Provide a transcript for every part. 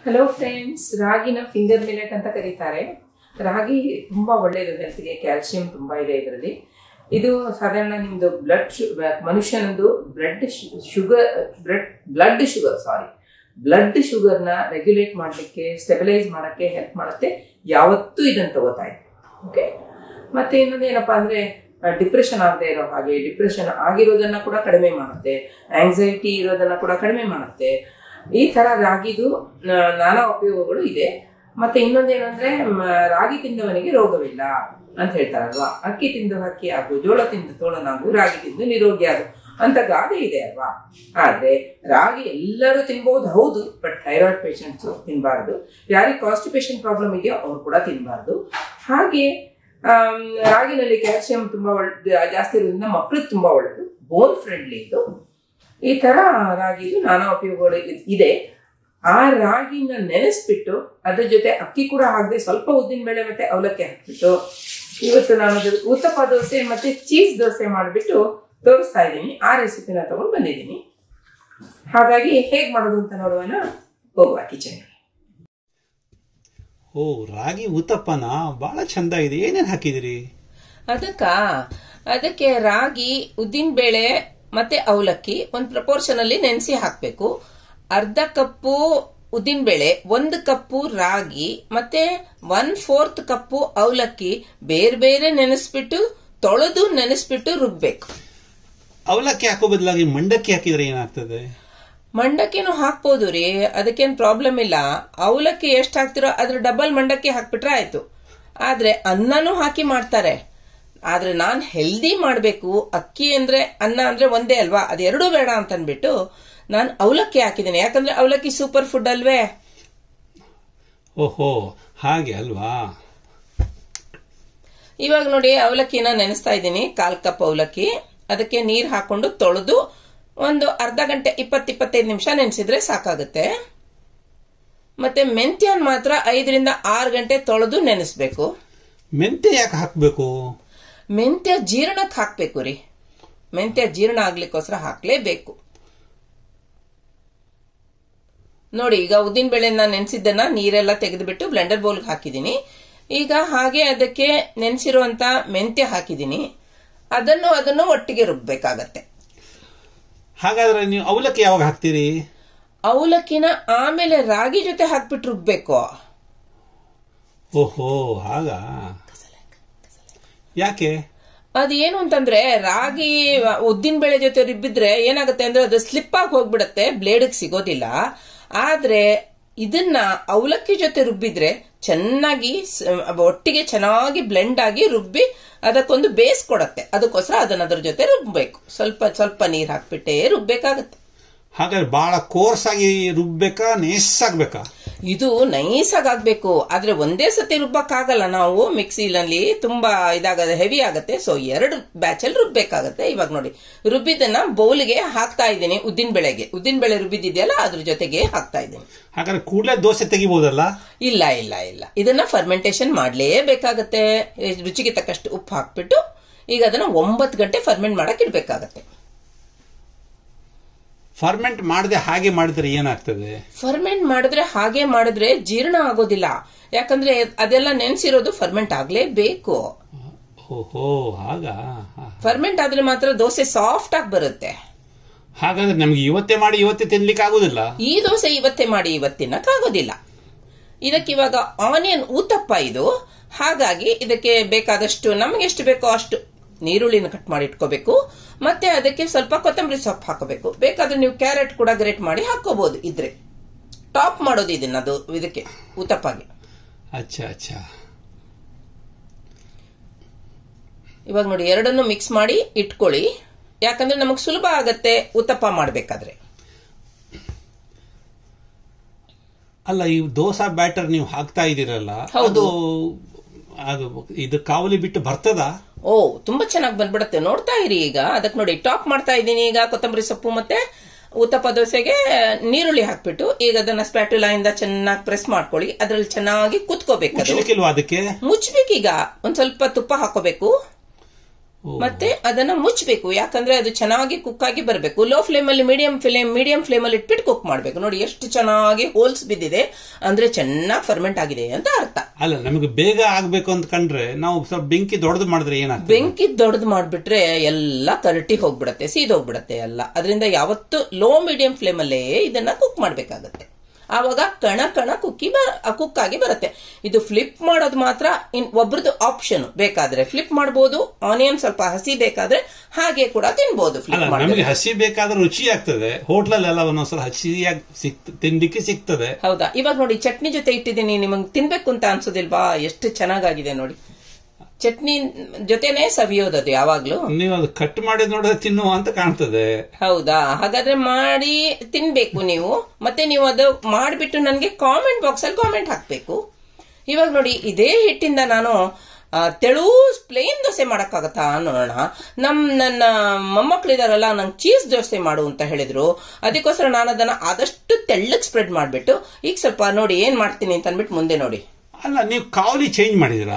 Hello friends ರಾಗಿನ finger millet ಅಂತ ಕರೀತಾರೆ ರಾಗಿ ತುಂಬಾ ಒಳ್ಳೆಯದು ಹೆಲ್ತ್ಗೆ ಕ್ಯಾಲ್ಸಿಯಂ ತುಂಬಾ ಇದೆ ಇದರಲ್ಲಿ ಇದು ಸಾಧಾರಣ ನಿಮ್ದು ಬ್ಲಡ್ ಮನುಷ್ಯನದು blood sugar blood blood sugar sorry blood ಶುಗರ್ನ ರೆಗ್ಯುಲೇಟ್ ಮಾಡಲಿಕ್ಕೆ ಸ್ಟೆಬಿಲೈಸ್ ಮಾಡೋಕ್ಕೆ ಹೆಲ್ಪ್ ಮಾಡುತ್ತೆ ಯಾವತ್ತೂ ಇದನ್ನು ತಗೋತಾ ಇದೆ ಓಕೆ ಮತ್ತೆ ಇನ್ನೊಂದು ಏನಪ್ಪಾ ಅಂದ್ರೆ ಡಿಪ್ರೆಷನ್ ಆಗದೆ ಇರೋ ಹಾಗೆ ಡಿಪ್ರೆಷನ್ ಆಗಿರೋದನ್ನ ಕೂಡ ಕಡಿಮೆ ಮಾಡುತ್ತೆ ಆಂಗ್ಸೈಟಿ ಇರೋದನ್ನ ಕೂಡ ಕಡಿಮೆ ಮಾಡುತ್ತೆ ಈ ತರ ರಾಗಿದು ಆ, ನಾನಾ ಉಪಯೋಗಗಳು ಇದೆ ಮತ್ತೆ ಇನ್ನೊಂದೇನಂದ್ರೆ ಮ, ರಾಗಿ ತಿಂದವನಿಗೆ ರೋಗವಿಲ್ಲ ಅಂತ ಹೇಳ್ತಾರಲ್ವಾ ಅಕ್ಕಿ ತಿಂದು ಹಕ್ಕಿ ಆಗು ಜೋಳ ತಿಂದು ತೋಳನಾಗು ರಾಗಿ ತಿಂದು ನಿರೋಗಿ ಆಗು ಅಂತ ಗಾದೆ ಇದೆ ಅಲ್ವಾ ಆದ್ರೆ ರಾಗಿ ಎಲ್ಲರೂ ತಿನ್ಬಹುದು ಹೌದು ಬಟ್ ಥೈರಾಯ್ಡ್ ಪೇಷಂಟ್ಸ್ ತಿನ್ಬಾರ್ದು ಯಾರಿಗೆ ಕಾನ್ಸ್ಟಿಪೇಷನ್ ಪ್ರಾಬ್ಲಮ್ ಇದೆಯೋ ಅವ್ರು ಕೂಡ ತಿನ್ಬಾರ್ದು ಹಾಗೆ ಆಮ್, ರಾಗಿನಲ್ಲಿ ಕ್ಯಾಲ್ಸಿಯಂ ತುಂಬಾ ಒಳ್ಳೆ ಜಾಸ್ತಿ ಇರೋದ್ರಿಂದ ಮಕ್ಕಳಿಗೆ ತುಂಬಾ ಒಳ್ಳೆಯದು ಬೋನ್ ಫ್ರೆಂಡ್ಲಿ ಇದು ಈ ತರ ರಾಗಿದು ನಾನಾ ಉಪಯೋಗಗಳು ಇದ್- ಇದೆ ಆ ರಾಗಿನ ನೆನೆಸ್ಬಿಟ್ಟು ಅದ್ರ ಜೊತೆ ಅಕ್ಕಿ ಕೂಡ ಹಾಕದೆ ಸ್ವಲ್ಪ ಉದ್ದಿನ ಬೇಳೆ ಮತ್ತೆ ಅವಲಕ್ಕಿ ಹಾಕ್ಬಿಟ್ಟು ಇವತ್ತು ನಾನು ಅದ್ರ ಉತ್ತಪ್ಪ ದೋಸೆ ಮತ್ತೆ ಚೀಸ್ ದೋಸೆ ಮಾಡಿಬಿಟ್ಟು ತೋರಿಸ್ತಾ ಇದ್ದೀನಿ ಆ ರೆಸಿಪಿನ ತಗೊಂಡು ಬಂದಿದ್ದೀನಿ ಹಾಗಾಗಿ ಹೇಗ್ ಮಾಡೋದು ಅಂತ ನೋಡುವನ ಹೋಗುವ ಕಿಚನ್ ಓ ರಾಗಿ ಉತ್ತಪ್ಪನ ಬಹಳ ಚಂದ ಇದೆ ಏನೇನ್ ಹಾಕಿದಿರಿ ಅದಕ್ಕ ಅದಕ್ಕೆ ರಾಗಿ ಉದ್ದಿನ ಬೇಳೆ ಮತ್ತೆ ಅವಲಕ್ಕಿ ಒಂದು ಪ್ರಪೋರ್ಷನ್ ಅಲ್ಲಿ ನೆನೆಸಿ ಹಾಕಬೇಕು ಅರ್ಧ ಕಪ್ಪು ಉದ್ದಿನ ಬೇಳೆ ಒಂದು ಕಪ್ಪು ರಾಗಿ ಮತ್ತೆ ಒನ್ ಫೋರ್ತ್ ಕಪ್ಪು ಅವಲಕ್ಕಿ ಬೇರೆ ಬೇರೆ ನೆನೆಸ್ಬಿಟ್ಟು ತೊಳೆದು ನೆನೆಸ್ಬಿಟ್ಟು ರುಬ್ಬೇಕು ಅವಲಕ್ಕಿ ಹಾಕೋ ಬದಲಾಗಿ ಮಂಡಕ್ಕಿ ಹಾಕಿದ್ರೆ ಏನಾಗ್ತದೆ ಮಂಡಕ್ಕಿನೂ ಹಾಕ್ಬೋದು ರೀ ಅದಕ್ಕೇನು ಪ್ರಾಬ್ಲಮ್ ಇಲ್ಲ ಅವಲಕ್ಕಿ ಎಷ್ಟು ಹಾಕ್ತಿರೋ ಅದ್ರ ಡಬಲ್ ಮಂಡಕ್ಕಿ ಹಾಕ್ಬಿಟ್ರೆ ಆಯ್ತು ಆದ್ರೆ ಅನ್ನನೂ ಹಾಕಿ ಮಾಡ್ತಾರೆ ಆದ್ರೆ ನಾನ್ ಹೆಲ್ದಿ ಮಾಡಬೇಕು ಅಕ್ಕಿ ಅಂದ್ರೆ ಅನ್ನ ಅಂದ್ರೆ ಒಂದೇ ಅಲ್ವಾ ಅದೆರಡೂ ಬೇಡ ಅಂತ ಅಂದ್ಬಿಟ್ಟು ನಾನು ಅವಲಕ್ಕಿ ಹಾಕಿದ್ದೀನಿ ಯಾಕಂದ್ರೆ ಅವಲಕ್ಕಿ ಸೂಪರ್ ಫುಡ್ ಅಲ್ವೇ ಓಹೋ ಹಾಗೆ ಅಲ್ವಾ ಇವಾಗ ನೋಡಿ ಅವಲಕ್ಕಿನ ನೆನೆಸ್ತಾ ಇದ್ದೀನಿ ಕಾಲ್ ಕಪ್ ಅವಲಕ್ಕಿ ಅದಕ್ಕೆ ನೀರು ಹಾಕೊಂಡು ತೊಳೆದು ಒಂದು ಅರ್ಧ ಗಂಟೆ ಇಪ್ಪತ್ತು ಇಪ್ಪತ್ತೈದು ನಿಮಿಷ ನೆನೆಸಿದ್ರೆ ಸಾಕಾಗುತ್ತೆ ಮತ್ತೆ ಮೆಂತ್ಯನ್ ಮಾತ್ರ ಐದರಿಂದ ಆರು ಗಂಟೆ ತೊಳೆದು ನೆನೆಸ್ಬೇಕು ಮೆಂತೆ ಯಾಕೆ ಹಾಕ್ಬೇಕು ಮೆಂತ್ಯ ಜೀರ್ಣಕ್ಕೆ ಹಾಕ್ಬೇಕು ರೀ ಮೆಂತ್ಯ ಜೀರ್ಣ ಆಗ್ಲಿಕ್ಕೋಸ್ಕರ ಹಾಕ್ಲೇಬೇಕು ನೋಡಿ ಈಗ ಉದ್ದಿನ ಬೇಳೆನ ನೆನೆಸಿದ್ದನ್ನ ನೀರೆಲ್ಲ ತೆಗೆದುಬಿಟ್ಟು ಬ್ಲೆಂಡರ್ ಬೌಲ್ಗೆ ಹಾಕಿದ್ದೀನಿ ಈಗ ಹಾಗೆ ಅದಕ್ಕೆ ನೆನೆಸಿರುವಂತ ಮೆಂತ್ಯ ಹಾಕಿದ್ದೀನಿ ಅದನ್ನು ಅದನ್ನು ಒಟ್ಟಿಗೆ ರುಬ್ಬೇಕಾಗತ್ತೆ ಹಾಗಾದ್ರೆ ನೀವು ಅವಲಕ್ಕಿ ಯಾವಾಗ ಹಾಕ್ತೀರಿ ಅವಲಕ್ಕಿನ ಆಮೇಲೆ ರಾಗಿ ಜೊತೆ ಹಾಕ್ಬಿಟ್ಟು ರುಬ್ಬೇಕು ಓಹೋ ಹಾಗ ಯಾಕೆ ಅದೇನು ಅಂತಂದ್ರೆ ರಾಗಿ ಉದ್ದಿನ ಬೇಳೆ ಜೊತೆ ರುಬ್ಬಿದ್ರೆ ಏನಾಗುತ್ತೆ ಅಂದ್ರೆ ಅದು ಸ್ಲಿಪ್ ಆಗಿ ಹೋಗ್ಬಿಡತ್ತೆ ಬ್ಲೇಡ್ಗೆ ಸಿಗೋದಿಲ್ಲ ಆದ್ರೆ ಇದನ್ನ ಅವಲಕ್ಕಿ ಜೊತೆ ರುಬ್ಬಿದ್ರೆ ಚೆನ್ನಾಗಿ ಸ- ಒಟ್ಟಿಗೆ ಚೆನ್ನಾಗಿ ಬ್ಲೆಂಡ್ ಆಗಿ ರುಬ್ಬಿ ಅದಕ್ಕೊಂದು ಬೇಸ್ ಕೊಡತ್ತೆ ಅದಕ್ಕೋಸ್ಕರ ಅದನ್ನ ಅದ್ರ ಜೊತೆ ರುಬ್ಬೇಕು ಸ್ವಲ್ಪ ಸ್ವಲ್ಪ ನೀರ್ ಹಾಕ್ಬಿಟ್ಟೆ ರುಬ್ಬೇಕಾಗತ್ತೆ ಹಾಗಾದ್ರೆ ಬಹಳ ಕೋರ್ಸ್ ಆಗಿ ರುಬ್ಬೇಕಾ ನೇಸಾಗ್ಬೇಕಾ ಇದು ನೈಸಾಗಿ ಆಗ್ಬೇಕು ಆದ್ರೆ ಒಂದೇ ಸತಿ ರುಬ್ಬಕ್ಕಾಗಲ್ಲ ನಾವು ಮಿಕ್ಸಿನಲ್ಲಿ ತುಂಬಾ ಇದಾಗದೆ ಹೆವಿ ಆಗತ್ತೆ ಸೊ ಎರಡು ಬ್ಯಾಚಲ್ಲಿ ರುಬ್ಬೇಕಾಗತ್ತೆ ಇವಾಗ ನೋಡಿ ರುಬ್ಬಿದ್ದನ್ನ ಬೌಲ್ಗೆ ಹಾಕ್ತಾ ಇದ್ದೀನಿ ಉದ್ದಿನ ಬೆಳೆಗೆ ಉದ್ದಿನ ಬೆಳೆ ರುಬ್ಬಿದ್ದಿದೆಯಲ್ಲ ಅದ್ರ ಜೊತೆಗೆ ಹಾಕ್ತಾ ಇದ್ದೀನಿ ಹಾಗಾದ್ರೆ ಕೂಡಲೇ ದೋಸೆ ತೆಗಿಬಹುದಲ್ಲ ಇಲ್ಲ ಇಲ್ಲ ಇಲ್ಲ ಇದನ್ನ ಫರ್ಮೆಂಟೇಶನ್ ಮಾಡ್ಲೇಬೇಕಾಗತ್ತೆ ರುಚಿಗೆ ತಕ್ಕಷ್ಟು ಉಪ್ಪು ಹಾಕ್ಬಿಟ್ಟು ಈಗ ಅದನ್ನ ಒಂಬತ್ತು ಗಂಟೆ ಫರ್ಮೆಂಟ್ ಮಾಡಕ್ ಇಡ್ಬೇಕಾಗತ್ತೆ ಫರ್ಮೆಂಟ್ ಮಾಡದೆ ಹಾಗೆ ಮಾಡಿದ್ರೆ ಏನಾಗ್ತದೆ ಫರ್ಮೆಂಟ್ ಮಾಡಿದ್ರೆ ಹಾಗೆ ಮಾಡಿದ್ರೆ ಜೀರ್ಣ ಆಗೋದಿಲ್ಲ ಯಾಕಂದ್ರೆ ಅದೆಲ್ಲ ನೆನ್ಸಿರೋದು ಫರ್ಮೆಂಟ್ ಆಗ್ಲೇಬೇಕು ಓಹೋ ಹಾಗ ಫರ್ಮೆಂಟ್ ಆದ್ರೆ ಮಾತ್ರ ದೋಸೆ ಸಾಫ್ಟ್ ಆಗಿ ಬರುತ್ತೆ ಹಾಗಾದ್ರೆ ನಮ್ಗೆ ಇವತ್ತೇ ಮಾಡಿ ಇವತ್ತೇ ತಿನ್ಲಿಕ್ಕೆ ಆಗುದಿಲ್ಲ ಈ ದೋಸೆ ಇವತ್ತೇ ಮಾಡಿ ಇವತ್ತಿನಕ್ಕಾಗೋದಿಲ್ಲ ಇದಕ್ಕೆ ಇವಾಗ ಆನಿಯನ್ ಊತಪ್ಪ ಇದು ಹಾಗಾಗಿ ಇದಕ್ಕೆ ಬೇಕಾದಷ್ಟು ನಮಗೆ ಎಷ್ಟು ಬೇಕೋ ಅಷ್ಟು ನೀರುಳ್ಳಿನ ಕಟ್ ಮಾಡಿ ಇಟ್ಕೋಬೇಕು ಮತ್ತೆ ಅದಕ್ಕೆ ಸ್ವಲ್ಪ ಕೊತ್ತಂಬರಿ ಸೊಪ್ಪು ಹಾಕೋಬೇಕು ಬೇಕಾದ್ರೆ ನೀವು ಕ್ಯಾರೆಟ್ ಕೂಡ ಗ್ರೇಟ್ ಮಾಡಿ ಹಾಕೋಬಹುದು ಇದ್ರೆ ಟಾಪ್ ಮಾಡೋದು ಇದನ್ನ ಅದು ಇದಕ್ಕೆ ಊತಪ್ಪಗೆ ಅಚ್ಚಾ ಅಚ್ಚಾ ಇವಾಗ ನೋಡಿ ಎರಡನ್ನು ಮಿಕ್ಸ್ ಮಾಡಿ ಇಟ್ಕೊಳ್ಳಿ ಯಾಕಂದ್ರೆ ನಮಗೆ ಸುಲಭ ಆಗತ್ತೆ ಊತಪ್ಪ ಮಾಡಬೇಕಾದ್ರೆ ಅಲ್ಲ ಈ ದೋಸಾ ಬ್ಯಾಟರ್ ನೀವು ಹಾಕ್ತಾ ಇದೀರಲ್ಲ ಹೌದು. ಅದು ಅದು ಇದು ಕಾವಲಿ ಬಿಟ್ಟು ಬರ್ತದಾ ಓ ತುಂಬಾ ಚೆನ್ನಾಗಿ ಬಂದ್ಬಿಡತ್ತೆ ನೋಡ್ತಾ ಇರಿ ಈಗ ಅದಕ್ಕೆ ನೋಡಿ ಟಾಪ್ ಮಾಡ್ತಾ ಇದ್ದೀನಿ ಈಗ ಕೊತ್ತಂಬರಿ ಸೊಪ್ಪು ಮತ್ತೆ ಉತ್ತಪ್ಪ ದೋಸೆಗೆ ನೀರುಳ್ಳಿ ಹಾಕ್ಬಿಟ್ಟು ಈಗ ಅದನ್ನ ಸ್ಪ್ಯಾಟುಲಾ ಇಂದ ಚೆನ್ನಾಗಿ ಪ್ರೆಸ್ ಮಾಡ್ಕೊಳ್ಳಿ ಅದ್ರಲ್ಲಿ ಚೆನ್ನಾಗಿ ಕುತ್ಕೋಬೇಕು ಅದು ಮುಚ್ಚಲಿಕ್ಕಿಲ್ವಾ ಅದಕ್ಕೆ ಮುಚ್ಬೇಕೀಗ ಒಂದ್ ಸ್ವಲ್ಪ ತುಪ್ಪ ಹಾಕೋಬೇಕು ಮತ್ತೆ ಅದನ್ನ ಮುಚ್ಚಬೇಕು ಯಾಕಂದ್ರೆ ಅದು ಚೆನ್ನಾಗಿ ಕುಕ್ ಆಗಿ ಬರಬೇಕು ಲೋ ಫ್ಲೇಮ್ ಅಲ್ಲಿ ಮೀಡಿಯಂ ಫ್ಲೇಮ್ ಮೀಡಿಯಂ ಫ್ಲೇಮ್ ಅಲ್ಲಿ ಇಟ್ಬಿಟ್ಟು ಕುಕ್ ಮಾಡಬೇಕು ನೋಡಿ ಎಷ್ಟು ಚೆನ್ನಾಗಿ ಹೋಲ್ಸ್ ಬಿದ್ದಿದೆ ಅಂದ್ರೆ ಚೆನ್ನಾಗಿ ಫರ್ಮೆಂಟ್ ಆಗಿದೆ ಅಂತ ಅರ್ಥ ಅಲ್ಲ ನಮಗೆ ಬೇಗ ಆಗ್ಬೇಕು ಅಂತ ಕಂಡ್ರೆ ನಾವು ಸ್ವಲ್ಪ ಬೆಂಕಿ ದೊಡ್ಡದು ಮಾಡಿದ್ರೆ ಏನಾಗ್ತದೆ ಬೆಂಕಿ ದೊಡ್ಡದು ಮಾಡ್ಬಿಟ್ರೆ ಎಲ್ಲ ಕರಟಿ ಹೋಗ್ಬಿಡತ್ತೆ ಸೀದೋಗ್ಬಿಡತ್ತೆ ಎಲ್ಲ ಅದರಿಂದ ಯಾವತ್ತು ಲೋ ಮೀಡಿಯಂ ಫ್ಲೇಮ್ ಅಲ್ಲೇ ಇದನ್ನ ಕುಕ್ ಮಾಡ್ಬೇಕಾಗತ್ತೆ ಆವಾಗ ಕಣ ಕಣ ಕುಕ್ಕಿ ಕುಕ್ ಆಗಿ ಬರುತ್ತೆ ಇದು ಫ್ಲಿಪ್ ಮಾಡೋದು ಮಾತ್ರ ಇನ್ ಒಬ್ರದ್ದು ಆಪ್ಷನ್ ಬೇಕಾದ್ರೆ ಫ್ಲಿಪ್ ಮಾಡಬಹುದು ಆನಿಯನ್ ಸ್ವಲ್ಪ ಹಸಿ ಬೇಕಾದ್ರೆ ಹಾಗೆ ಕೂಡ ತಿನ್ಬಹುದು ಅಲ್ಲ ಫ್ಲಿಪ್ ಮಾಡಿ ನಮಗೆ ಹಸಿ ಬೇಕಾದ್ರೆ ರುಚಿ ಆಗ್ತದೆ ಹೋಟ್ಲಲ್ಲೆಲ್ಲ ಒಂದೊಂದ್ಸಲ ಹಸಿಯಾಗಿ ಸಿಕ್ ತಿನ್ಲಿಕ್ಕೆ ಸಿಗ್ತದೆ ಹೌದಾ ಇವಾಗ ನೋಡಿ ಚಟ್ನಿ ಜೊತೆ ಇಟ್ಟಿದ್ದೀನಿ ನಿಮಗೆ ತಿನ್ಬೇಕು ಅಂತ ಅನ್ಸೋದಿಲ್ವಾ ಎಷ್ಟು ಚೆನ್ನಾಗಾಗಿದೆ ನೋಡಿ ಚಟ್ನಿ ಜೊತೆನೆ ಸವಿಯೋದದು ಯಾವಾಗ್ಲೂ ನೀವು ಅದು ಕಟ್ ಮಾಡಿ ನೋಡಿದ್ರೆ ತಿನ್ನುವ ಅಂತ ಕಾಣ್ತದೆ ಹೌದಾ ಹಾಗಾದ್ರೆ ಮಾಡಿ ತಿನ್ಬೇಕು ನೀವು ಮತ್ತೆ ನೀವು ಅದು ಮಾಡಿಬಿಟ್ಟು ನನಗೆ ಕಾಮೆಂಟ್ ಬಾಕ್ಸ್ ಅಲ್ಲಿ ಕಾಮೆಂಟ್ ಹಾಕ್ಬೇಕು ಇವಾಗ ನೋಡಿ ಇದೇ ಹಿಟ್ಟಿಂದ ನಾನು ಆ, ತೆಳು ಪ್ಲೇನ್ ದೋಸೆ ಮಾಡಕ್ಕಾಗತ್ತಾ ನೋಡೋಣ ನಮ್ ನನ್ನ ಮೊಮ್ಮಕ್ಳಿದಾರಲ್ಲ ನಂಗೆ ಚೀಸ್ ದೋಸೆ ಮಾಡು ಅಂತ ಹೇಳಿದ್ರು ಅದಕ್ಕೋಸ್ಕರ ನಾನು ಅದನ್ನ ಆದಷ್ಟು ತೆಳ್ಳಗ್ ಸ್ಪ್ರೆಡ್ ಮಾಡ್ಬಿಟ್ಟು ಈಗ ಸ್ವಲ್ಪ ನೋಡಿ ಏನ್ ಮಾಡ್ತೀನಿ ಅಂತ ಅಂದ್ಬಿಟ್ಟು ಮುಂದೆ ನೋಡಿ ಅಲ್ಲ ನೀವು ಕಾವಲಿ ಚೇಂಜ್ ಮಾಡಿದಿರಾ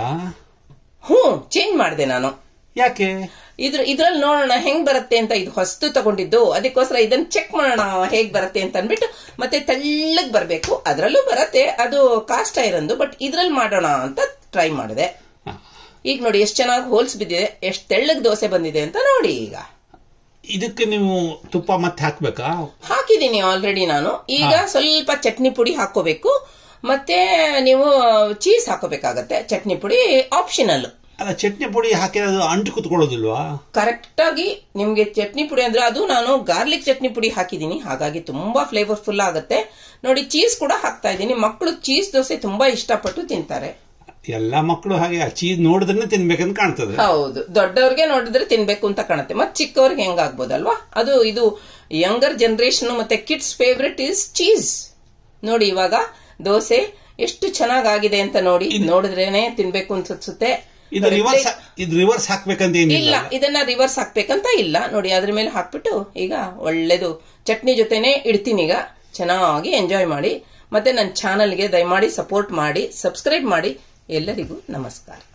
ಹ್ಞೂ ಚೇಂಜ್ ಮಾಡಿದೆ ನಾನು ಯಾಕೆ ಇದ್ರ ಇದ್ರಲ್ಲಿ ನೋಡೋಣ ಹೆಂಗ್ ಬರುತ್ತೆ ಅಂತ ಇದು ಹೊಸ್ತು ತಗೊಂಡಿದ್ದು ಅದಕ್ಕೋಸ್ಕರ ಇದನ್ನ ಚೆಕ್ ಮಾಡೋಣ ಹೇಗ್ ಬರುತ್ತೆ ಅಂತ ಅಂದ್ಬಿಟ್ಟು ಮತ್ತೆ ತೆಳ್ಳಗ್ ಬರಬೇಕು ಅದರಲ್ಲೂ ಬರತ್ತೆ ಅದು ಕಾಸ್ಟ್ ಐರನ್ದು ಬಟ್ ಇದ್ರಲ್ಲಿ ಮಾಡೋಣ ಅಂತ ಟ್ರೈ ಮಾಡಿದೆ ಈಗ ನೋಡಿ ಎಷ್ಟು ಚೆನ್ನಾಗಿ ಹೋಲ್ಸ್ ಬಿದ್ದಿದೆ ಎಷ್ಟು ತೆಳ್ಳಗ್ ದೋಸೆ ಬಂದಿದೆ ಅಂತ ನೋಡಿ ಈಗ ಇದಕ್ಕೆ ನೀವು ತುಪ್ಪ ಮತ್ತೆ ಹಾಕ್ಬೇಕಾ ಹಾಕಿದ್ದೀನಿ ಆಲ್ರೆಡಿ ನಾನು ಈಗ ಸ್ವಲ್ಪ ಚಟ್ನಿ ಪುಡಿ ಹಾಕೋಬೇಕು ಮತ್ತೆ ನೀವು ಚೀಸ್ ಹಾಕೋಬೇಕಾಗತ್ತೆ ಚಟ್ನಿ ಪುಡಿ ಆಪ್ಷನಲ್ ಅಲ್ಲ ಚಟ್ನಿ ಪುಡಿ ಹಾಕಿರೋದು ಅಂಟು ಕುತ್ಕೊಳ್ಳೋದಿಲ್ವಾ ಕರೆಕ್ಟ್ ಆಗಿ ನಿಮ್ಗೆ ಚಟ್ನಿ ಪುಡಿ ಅಂದ್ರೆ ಅದು ನಾನು ಗಾರ್ಲಿಕ್ ಚಟ್ನಿ ಪುಡಿ ಹಾಕಿದ್ದೀನಿ ಹಾಗಾಗಿ ತುಂಬಾ ಫ್ಲೇವರ್ಫುಲ್ ಆಗುತ್ತೆ ನೋಡಿ ಚೀಸ್ ಕೂಡ ಹಾಕ್ತಾ ಇದ್ದೀನಿ ಮಕ್ಕಳು ಚೀಸ್ ದೋಸೆ ತುಂಬಾ ಇಷ್ಟಪಟ್ಟು ತಿಂತಾರೆ ಎಲ್ಲಾ ಮಕ್ಕಳು ಹಾಗೆ ಆ ಚೀಸ್ ನೋಡಿದ್ರೆ ತಿನ್ಬೇಕಂತ ಕಾಣ್ತದೆ ಹೌದು ದೊಡ್ಡವ್ರಿಗೆ ನೋಡಿದ್ರೆ ತಿನ್ಬೇಕು ಅಂತ ಕಾಣುತ್ತೆ ಮತ್ತೆ ಚಿಕ್ಕವ್ರಿಗೆ ಹೆಂಗಾಗ್ಬೋದಲ್ವಾ ಅದು ಇದು ಯಂಗರ್ ಜನರೇಷನ್ ಮತ್ತೆ ಕಿಡ್ಸ್ ಫೇವ್ರೆಟ್ ಇಸ್ ಚೀಸ್ ನೋಡಿ ಇವಾಗ ದೋಸೆ ಎಷ್ಟು ಚೆನ್ನಾಗಾಗಿದೆ ಅಂತ ನೋಡಿ ನೋಡಿದ್ರೇನೆ ತಿನ್ಬೇಕು ಅನ್ಸುತ್ತೆ ಇದು ರಿವರ್ಸ್ ಇದು ರಿವರ್ಸ್ ಹಾಕ್ಬೇಕಂತ ಏನಿಲ್ಲ ಇಲ್ಲ ಇದನ್ನ ರಿವರ್ಸ್ ಹಾಕ್ಬೇಕಂತ ಇಲ್ಲ ನೋಡಿ ಅದ್ರ ಮೇಲೆ ಹಾಕ್ಬಿಟ್ಟು ಈಗ ಒಳ್ಳೇದು ಚಟ್ನಿ ಜೊತೆನೆ ಇಡ್ತೀನಿ ಈಗ ಚೆನ್ನಾಗಿ ಎಂಜಾಯ್ ಮಾಡಿ ಮತ್ತೆ ನನ್ನ ಚಾನಲ್ಗೆ ದಯಮಾಡಿ ಸಪೋರ್ಟ್ ಮಾಡಿ ಸಬ್ಸ್ಕ್ರೈಬ್ ಮಾಡಿ ಎಲ್ಲರಿಗೂ ನಮಸ್ಕಾರ